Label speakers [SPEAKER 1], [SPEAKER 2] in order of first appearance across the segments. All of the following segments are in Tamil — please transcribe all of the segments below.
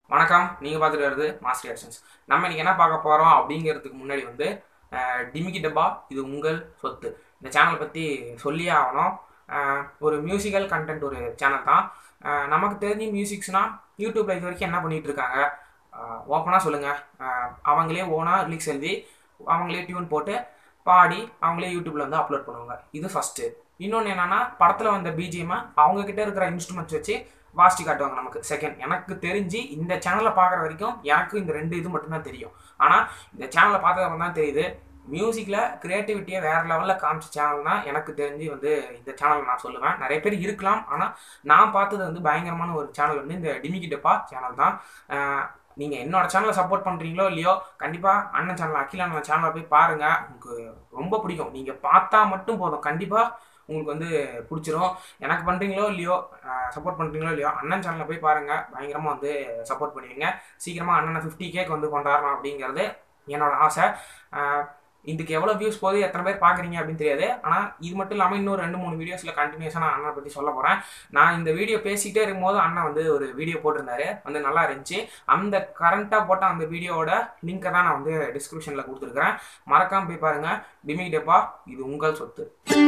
[SPEAKER 1] வணக்கம் நீங்கள் பார்த்துட்டு வருது மாஸ்டர் ஆக்ஷன்ஸ் நம்ம இன்னைக்கு என்ன பார்க்க போகிறோம் அப்படிங்கிறதுக்கு முன்னாடி வந்து அஹ், டிமிக்கி டப்பா இது உங்கள் சொத்து இந்த சேனலை பற்றி சொல்லியே ஆகணும் அஹ், ஒரு மியூசிக்கல் கண்டென்ட் ஒரு சேனல் தான் அஹ், நமக்கு தெரிஞ்ச மியூசிக்ஸ்னால் யூடியூப்பில் இது வரைக்கும் என்ன பண்ணிகிட்டு இருக்காங்க ஓப்பனாக சொல்லுங்கள் அவங்களே ஓனாக லிரிக்ஸ் எழுதி அவங்களே டியூன் போட்டு பாடி அவங்களே யூடியூப்பில் வந்து அப்லோட் பண்ணுவாங்க இது ஃபஸ்ட்டு இன்னொன்று என்னென்னா படத்தில் வந்த பிஜிஎம்மை அவங்கக்கிட்ட இருக்கிற இன்ஸ்ட்ருமெண்ட்ஸ் வச்சு வாசிச்சு காட்டுவாங்க நமக்கு செகண்ட் எனக்கு தெரிஞ்சு இந்த சேனலை பார்க்குற வரைக்கும் எனக்கு இந்த ரெண்டு இது மட்டும்தான் தெரியும் ஆனால் இந்த சேனலை பார்த்ததுக்கு தான் தெரியுது மியூசிக்கில் க்ரியேட்டிவிட்டியை வேறு லெவலில் காமிச்ச சேனல் தான் எனக்கு தெரிஞ்சு வந்து இந்த சேனல் நான் சொல்லுவேன் நிறைய பேர் இருக்கலாம் ஆனால் நான் பார்த்தது வந்து பயங்கரமான ஒரு சேனல் வந்து இந்த டிமிக்கி டப்பா சேனல் தான் நீங்கள் என்னோட சேனலை சப்போர்ட் பண்ணுறீங்களோ இல்லையோ கண்டிப்பாக அண்ணன் சேனல் அகில அண்ணன் சேனலை போய் பாருங்கள் உங்களுக்கு ரொம்ப பிடிக்கும் நீங்கள் பார்த்தா மட்டும் போதும் கண்டிப்பாக உங்களுக்கு வந்து பிடிச்சிரும் எனக்கு பண்ணுறீங்களோ இல்லையோ சப்போர்ட் பண்ணுறீங்களோ இல்லையோ அண்ணன் சேனலில் போய் பாருங்கள் பயங்கரமாக வந்து சப்போர்ட் பண்ணுவீங்க சீக்கிரமாக அண்ணனை ஃபிஃப்டி கேக் வந்து கொண்டாடணும் அப்படிங்கிறது என்னோட ஆசை ஆஹ் இதுக்கு எவ்வளோ வியூஸ் போகுது எத்தனை பேர் பார்க்குறீங்க அப்படின்னு தெரியாது ஆனால் இது மட்டும் இல்லாமல் இன்னும் ரெண்டு மூணு வீடியோஸில் கண்டினியூஸாக நான் அண்ணனை பற்றி சொல்ல போகிறேன் நான் இந்த வீடியோ பேசிக்கிட்டே இருக்கும்போது அண்ணன் வந்து ஒரு வீடியோ போட்டிருந்தாரு வந்து நல்லா இருந்துச்சு அந்த கரண்ட்டாக போட்ட அந்த வீடியோவோட லிங்கை தான் நான் வந்து டிஸ்கிரிப்ஷனில் கொடுத்துருக்குறேன் மறக்காமல் போய் பாருங்கள் டிமி டெப்பா இது உங்கள் சொத்து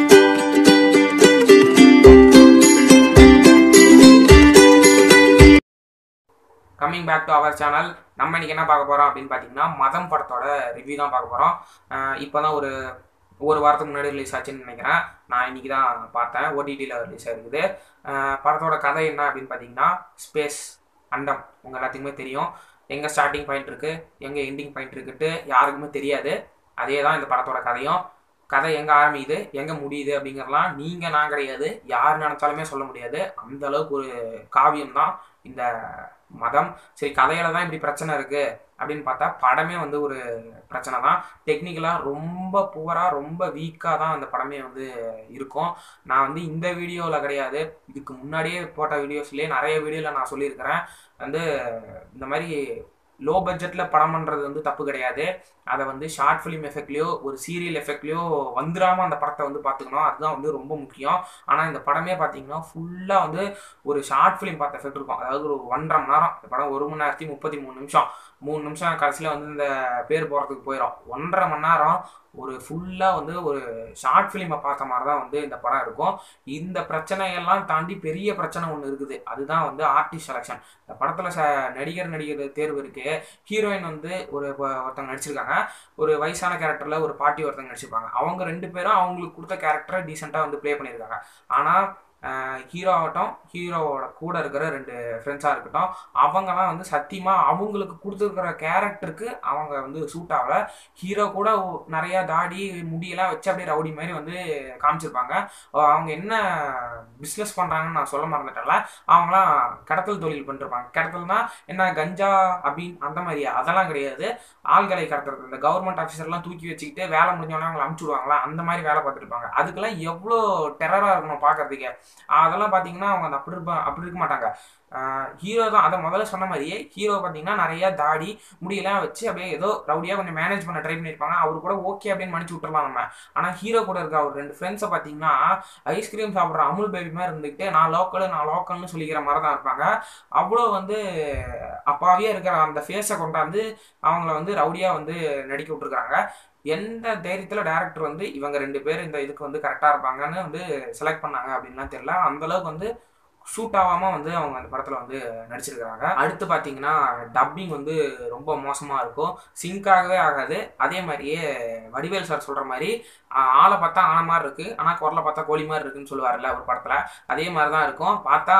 [SPEAKER 1] coming back to our channel நம்ம இன்னைக்கு என்ன பார்க்க போகிறோம் அப்படின்னு பார்த்தீங்கன்னா மதம் படத்தோட ரிவ்யூ தான் பார்க்க போகிறோம் இப்போ தான் ஒரு ஒரு வாரத்துக்கு முன்னாடி ரிலீஸ் ஆச்சுன்னு நினைக்கிறேன் நான் இன்னைக்கு தான் பார்த்தேன் ஓடிடியில் ரிலீஸ் ஆயிருக்குது அஹ் படத்தோட கதை என்ன அப்படின்னு பார்த்தீங்கன்னா ஸ்பேஸ் அண்டம் உங்கள் எல்லாத்துக்குமே தெரியும் எங்கே ஸ்டார்டிங் பாயிண்ட் இருக்குது எங்கே எண்டிங் பாயிண்ட் இருக்குன்ட்டு யாருக்குமே தெரியாது அதே தான் இந்த படத்தோட கதையும் கதை எங்கே ஆரம்பிக்குது எங்கே முடியுது அப்படிங்கிறலாம் நீங்கள் நான் கிடையாது யார் நினச்சாலுமே சொல்ல முடியாது அந்த அளவுக்கு ஒரு காவியம் தான் இந்த மதம் சரி கதையில தான் இப்படி பிரச்சனை இருக்கு அப்படின்னு பார்த்தா படமே வந்து ஒரு பிரச்சனை தான் டெக்னிக்கலாக ரொம்ப புவராக ரொம்ப வீக்காக தான் அந்த படமே வந்து இருக்கும் நான் வந்து இந்த வீடியோவில் கிடையாது இதுக்கு முன்னாடியே போட்ட வீடியோஸ்லேயே நிறைய வீடியோவில் நான் சொல்லியிருக்கிறேன் வந்து இந்த மாதிரி லோ பட்ஜெட்டில் படம் பண்ணுறது வந்து தப்பு கிடையாது அதை வந்து ஷார்ட் ஃபிலிம் எஃபெக்ட்லேயோ ஒரு சீரியல் எஃபெக்ட்லேயோ வந்துடாமல் அந்த படத்தை வந்து பார்த்துக்கணும் அதுதான் வந்து ரொம்ப முக்கியம் ஆனால் இந்த படமே பார்த்தீங்கன்னா ஃபுல்லாக வந்து ஒரு ஷார்ட் ஃபிலிம் பார்த்த எஃபெக்ட் இருக்கும் அதாவது ஒரு ஒன்றரை மணி நேரம் இந்த படம் ஒரு மணி நேரத்தி முப்பத்தி மூணு நிமிஷம் மூணு நிமிஷம் கடைசியில் வந்து இந்த பேர் போகிறதுக்கு போயிடும் ஒன்றரை மணி நேரம் ஒரு ஃபுல்லாக வந்து ஒரு ஷார்ட் ஃபிலிமை பார்த்த மாதிரி தான் வந்து இந்த படம் இருக்கும் இந்த பிரச்சனையெல்லாம் தாண்டி பெரிய பிரச்சனை ஒன்று இருக்குது அதுதான் வந்து ஆர்டிஸ்ட் செலெக்ஷன் இந்த படத்தில் ச நடிகர் நடிகர் தேர்வு இருக்கு ஹீரோயின் வந்து ஒரு ஒ- ஒருத்தவங்க நடிச்சிருக்காங்க ஒரு வயசான கேரக்டரில் ஒரு பாட்டி ஒருத்தவங்க நடிச்சிருப்பாங்க அவங்க ரெண்டு பேரும் அவங்களுக்கு கொடுத்த கேரக்டரை டீசெண்டாக வந்து ப்ளே பண்ணியிருக்காங்க ஆனால் ஹீரோ ஆகட்டும் ஹீரோவோட கூட இருக்கிற ரெண்டு ஃப்ரெண்ட்ஸாக இருக்கட்டும் அவங்கலாம் வந்து சத்தியமாக அவங்களுக்கு கொடுத்துருக்கிற கேரக்டருக்கு அவங்க வந்து சூட் ஆகலை ஹீரோ கூட ஒ- நிறைய தாடி முடியெல்லாம் வச்சு அப்படியே ரவுடி மாதிரி வந்து காமிச்சிருப்பாங்க அஹ் அவங்க என்ன பிஸ்னஸ் பண்ணுறாங்கன்னு நான் சொல்ல மறந்துட்டேன்ல அவங்களாம் கடத்தல் தொழில் பண்ணிருப்பாங்க கடத்தல்னா என்ன கஞ்சா அபின் அந்த மாதிரியா அதெல்லாம் கிடையாது ஆள்களை கடத்துறது இந்த கவர்மெண்ட் ஆஃபீஸர்லாம் தூக்கி வச்சுக்கிட்டு வேலை முடிஞ்சோடனே அவங்களை அமுச்சு விடுவாங்களா அந்த மாதிரி வேலை பார்த்துட்டு இருப்பாங்க அதுக்கெல்லாம் எவ்வளோ டெரராக இருக்கணும் பார்க்கறதுக்கே அதெல்லாம் பார்த்தீங்கன்னா அவங்க அந்த அப்படி இருப்பா அப்படி இருக்க மாட்டாங்க ஹீரோ தான் அதை முதல்ல சொன்ன மாதிரியே ஹீரோ பார்த்தீங்கன்னா நிறைய தாடி முடியெல்லாம் வச்சு அப்படியே ஏதோ ரவுடியாக கொஞ்சம் மேனேஜ் பண்ண ட்ரை பண்ணியிருப்பாங்க அவர் கூட ஓகே அப்படின்னு மன்னிச்சு விட்டுறலாம் நம்ம ஆனால் ஹீரோ கூட இருக்க அவர் ரெண்டு ஃப்ரெண்ட்ஸை பார்த்தீங்கன்னா ஐஸ்கிரீம் சாப்பிட்ற அமுல் பேபி மாதிரி இருந்துக்கிட்டு நான் லோக்கல் நான் லோக்கல்னு சொல்லிக்கிற மாதிரி தான் இருப்பாங்க அவ்வளோ வந்து அப்பாவியாக இருக்கிற அந்த ஃபேஸை கொண்டாந்து அவங்கள வந்து ரவுடியாக வந்து நடிக்க விட்டுருக்காங்க எந்த தைரியத்தில் டேரக்டர் வந்து இவங்க ரெண்டு பேர் இந்த இதுக்கு வந்து கரெக்டாக இருப்பாங்கன்னு வந்து செலக்ட் பண்ணாங்க அப்படின்லாம் தெரியல அந்த அளவுக்கு வந்து ஷூட் ஆகாமல் வந்து அவங்க அந்த படத்தில் வந்து நடிச்சிருக்கிறாங்க அடுத்து பார்த்தீங்கன்னா டப்பிங் வந்து ரொம்ப மோசமாக இருக்கும் சிங்க் ஆகவே ஆகாது அதே மாதிரியே வடிவேல் சார் சொல்கிற மாதிரி ஆஹ், ஆளை பார்த்தா ஆன மாதிரி இருக்குது ஆனால் குரலை பார்த்தா கோழி மாதிரி இருக்குன்னு சொல்லுவார்ல ஒரு படத்தில் அதே மாதிரி தான் இருக்கும் பார்த்தா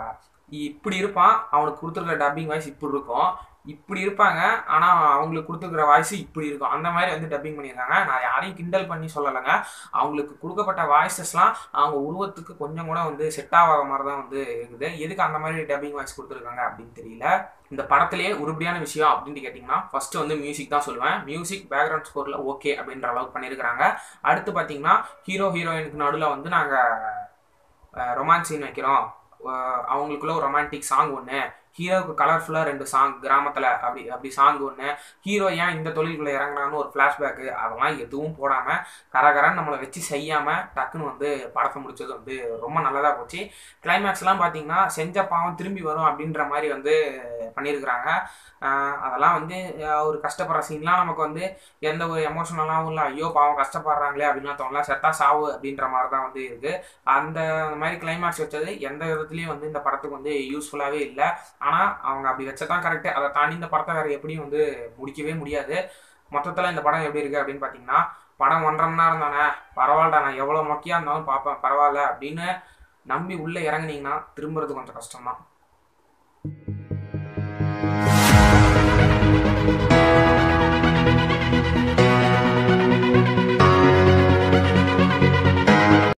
[SPEAKER 1] இப்படி இருப்பான் அவனுக்கு கொடுத்துருக்கிற டப்பிங் வாய்ஸ் இப்படி இருக்கும் இப்படி இருப்பாங்க ஆனால் அவங்களுக்கு கொடுத்துருக்கிற வாய்ஸ் இப்படி இருக்கும் அந்த மாதிரி வந்து டப்பிங் பண்ணியிருக்காங்க நான் யாரையும் கிண்டல் பண்ணி சொல்லலைங்க அவங்களுக்கு கொடுக்கப்பட்ட வாய்ஸஸ்லாம் அவங்க உருவத்துக்கு கொஞ்சம் கூட வந்து செட் ஆகாத மாதிரி தான் வந்து இருக்குது எதுக்கு அந்த மாதிரி டப்பிங் வாய்ஸ் கொடுத்துருக்காங்க அப்படின்னு தெரியல இந்த படத்திலேயே உருப்படியான விஷயம் அப்படின்னு கேட்டிங்கன்னா ஃபர்ஸ்ட் வந்து மியூசிக் தான் சொல்லுவேன் மியூசிக் பேக்ரவுண்ட் ஸ்கோரில் ஓகே அப்படின்ற அளவுக்கு பண்ணியிருக்கிறாங்க அடுத்து பார்த்தீங்கன்னா ஹீரோ ஹீரோயினுக்கு நடுவில் வந்து நாங்கள் ரொமான்ஸ் சீன் வைக்கிறோம் அஹ் அவங்களுக்குள்ள ஒரு ரொமான்டிக் சாங் ஒன்று ஹீரோவுக்கு கலர்ஃபுல்லாக ரெண்டு சாங் கிராமத்தில் அப்படி அப்படி சாங் ஒன்று ஹீரோ ஏன் இந்த தொழிலுக்குள்ளே இறங்குனான்னு ஒரு ஃப்ளாஷ்பேக்கு அதெல்லாம் எதுவும் போடாமல் கரகரன்னு நம்மளை வச்சு செய்யாமல் டக்குன்னு வந்து படத்தை முடிச்சது வந்து ரொம்ப நல்லதாக போச்சு கிளைமேக்ஸ்லாம் பார்த்தீங்கன்னா செஞ்ச பாவம் திரும்பி வரும் அப்படின்ற மாதிரி வந்து பண்ணியிருக்கிறாங்க ஆஹ் அதெல்லாம் வந்து ஆஹ் ஒரு கஷ்டப்படுற சீன்லாம் நமக்கு வந்து எந்த ஒரு எமோஷனலாகவும் இல்லை ஐயோ பாவம் கஷ்டப்படுறாங்களே அப்படின்லாம் தோணல செத்தா சாவு அப்படின்ற மாதிரி தான் வந்து இருக்குது அந்த அந்த மாதிரி கிளைமேக்ஸ் வச்சது எந்த விதத்துலையும் வந்து இந்த படத்துக்கு வந்து யூஸ்ஃபுல்லாகவே இல்லை ஆனால் அவங்க அப்படி வச்சதான் கரெக்டு அதை தாண்டி இந்த படத்தை வேறு எப்படியும் வந்து முடிக்கவே முடியாது மொத்தத்தில் இந்த படம் எப்படி இருக்குது அப்படின்னு பார்த்தீங்கன்னா படம் ஒன்றரை மணி நேரம் தானே பரவாயில்லடா நான் எவ்வளோ மொக்கையாக இருந்தாலும் பார்ப்பேன் பரவாயில்ல அப்படின்னு நம்பி உள்ளே இறங்குனீங்கன்னா திரும்புறது கொஞ்சம் கஷ்டம்தான்